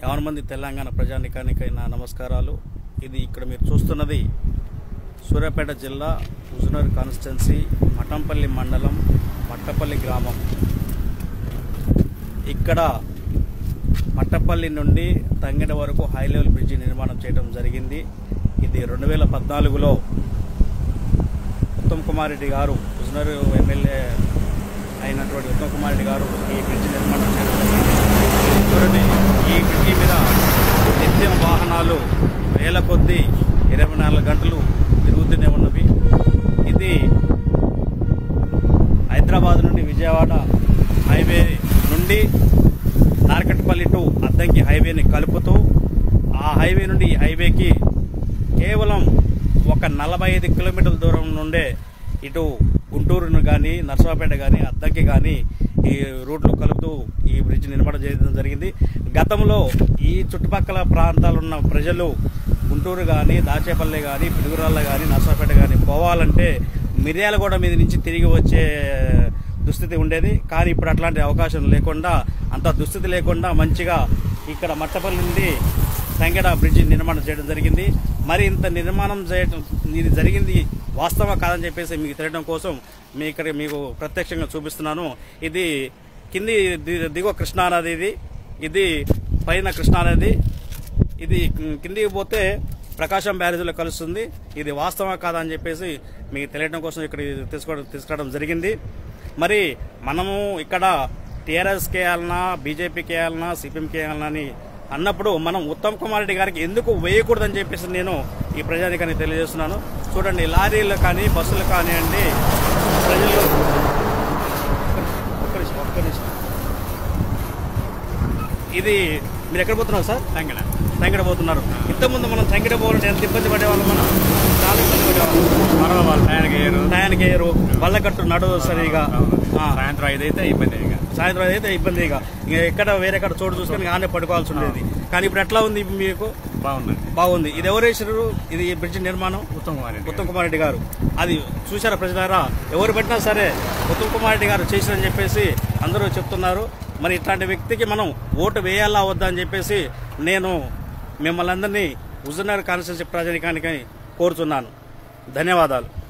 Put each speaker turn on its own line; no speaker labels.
యావన మంది తెలంగాణ ప్రజానికానికి నా నమస్కారాలు ఇది ఇక్కడ మీరు చూస్తున్నది సూర్యాపేట జిల్లా హుజనూర్ కాన్స్టిట్యున్సీ మఠంపల్లి మండలం మట్టపల్లి గ్రామం ఇక్కడ మట్టపల్లి నుండి తంగెడ వరకు హై లెవెల్ బ్రిడ్జి నిర్మాణం చేయడం జరిగింది ఇది రెండు వేల పద్నాలుగులో ఉత్తమ్ కుమార్ రెడ్డి గారు హుజనూర్ ఎమ్మెల్యే అయినటువంటి ఉత్తమ్ కుమార్ రెడ్డి గారు ఈ బ్రిడ్జి నిర్మాణం చేయడం జరిగింది చూడండి ఈ బ్రిడ్జి మీద నిత్యం వాహనాలు వేల కొద్దీ ఇరవై నాలుగు గంటలు తిరుగుతూనే ఉన్నవి ఇది హైదరాబాద్ నుండి విజయవాడ హైవే నుండి నార్కట్పల్లి టు అద్దంకి హైవేని కలుపుతూ ఆ హైవే నుండి ఈ హైవేకి కేవలం ఒక నలభై ఐదు కిలోమీటర్ల దూరం నుండే ఇటు గుంటూరును కానీ నర్సాపేట కానీ అద్దంకి కానీ ఈ రూట్లో కలుపుతూ ఈ బ్రిడ్జ్ నిర్మాణం చేయడం జరిగింది గతంలో ఈ చుట్టుపక్కల ప్రాంతాలు ఉన్న ప్రజలు గుంటూరు కానీ దాచేపల్లి కానీ పిడుగురాళ్ళ కానీ నర్సాపేట కానీ పోవాలంటే మిర్యాలగూడ మీద నుంచి తిరిగి వచ్చే దుస్థితి ఉండేది కానీ ఇప్పుడు అట్లాంటి అవకాశం లేకుండా అంత దుస్థితి లేకుండా మంచిగా ఇక్కడ మట్టపల్లి నుండి తంగెడ బ్రిడ్జి నిర్మాణం చేయడం జరిగింది మరి ఇంత నిర్మాణం చేయడం ఇది జరిగింది వాస్తవం కాదని చెప్పేసి మీకు తెలియడం కోసం మీ ఇక్కడ మీకు ప్రత్యక్షంగా చూపిస్తున్నాను ఇది కింది ది- దిగువ కృష్ణానది ఇది ఇది పైన కృష్ణానది ఇది కిందికి పోతే ప్రకాశం బ్యారేజ్లో కలుస్తుంది ఇది వాస్తవం కాదా అని చెప్పేసి మీకు తెలియడం కోసం ఇక్కడ తీసుకోవడం తీసుకురావడం జరిగింది మరి మనము ఇక్కడ టీఆర్ఎస్కి వేయాలన్నా బీజేపీకి వేయాలన్నా సిపిఎంకి వేయాలన్నా అని అన్నప్పుడు మనం ఉత్తమ్ కుమార్ రెడ్డి గారికి ఎందుకు వేయకూడదని చెప్పేసి నేను ఈ ప్రజానికాన్ని తెలియజేస్తున్నాను చూడండి లారీలు కానీ బస్సులు కానివ్వండి ప్రజలు ఒక్క నిమిషం ఒక్క నిమిషం ఇది మీరు ఎక్కడ పోతున్నారు సార్
తంగడ
తంగిడ పోతున్నారు ఇంతకుముందు మనం తంగిడ పోవాలంటే ఎంత ఇబ్బంది పడేవాళ్ళం మనం చాలా ఇబ్బంది పడేవాళ్ళం
మరో వాళ్ళు టయానికి వేయరు
టయానికి వేయరు బల్లకట్టు నడవదు సరిగా ఆ,
సాయంత్రం ఐదు అయితే ఇబ్బంది ఇక
సాయంత్రం అయితే ఇబ్బంది ఇక ఇంకా ఎక్కడ వేరే ఎక్కడ చోటు చూసుకొని ఆనే పడుకోవాల్సి ఉండేది కానీ ఇప్పుడు ఎట్లా ఉంది మీకు
బాగుందండి
బాగుంది ఇది ఎవరు వేసారు ఇది ఈ బ్రిడ్జ్ నిర్మాణం
ఉత్తమ్ కుమార్ రెడ్డి
ఉత్తమ్ కుమార్ రెడ్డి గారు అది చూసారా ప్రజలారా ఎవరు పెట్టినా సరే ఉత్తమ్ కుమార్ రెడ్డి గారు చేసిరని చెప్పేసి అందరూ చెప్తున్నారు మరి ఇట్లాంటి వ్యక్తికి మనం ఓటు వేయాలా వద్దా అని చెప్పేసి నేను మిమ్మల్ని అందరినీ హుజూర్నగర్ కాన్స్టిట్యూన్సీ ప్రజానికానికి కోరుతున్నాను ధన్యవాదాలు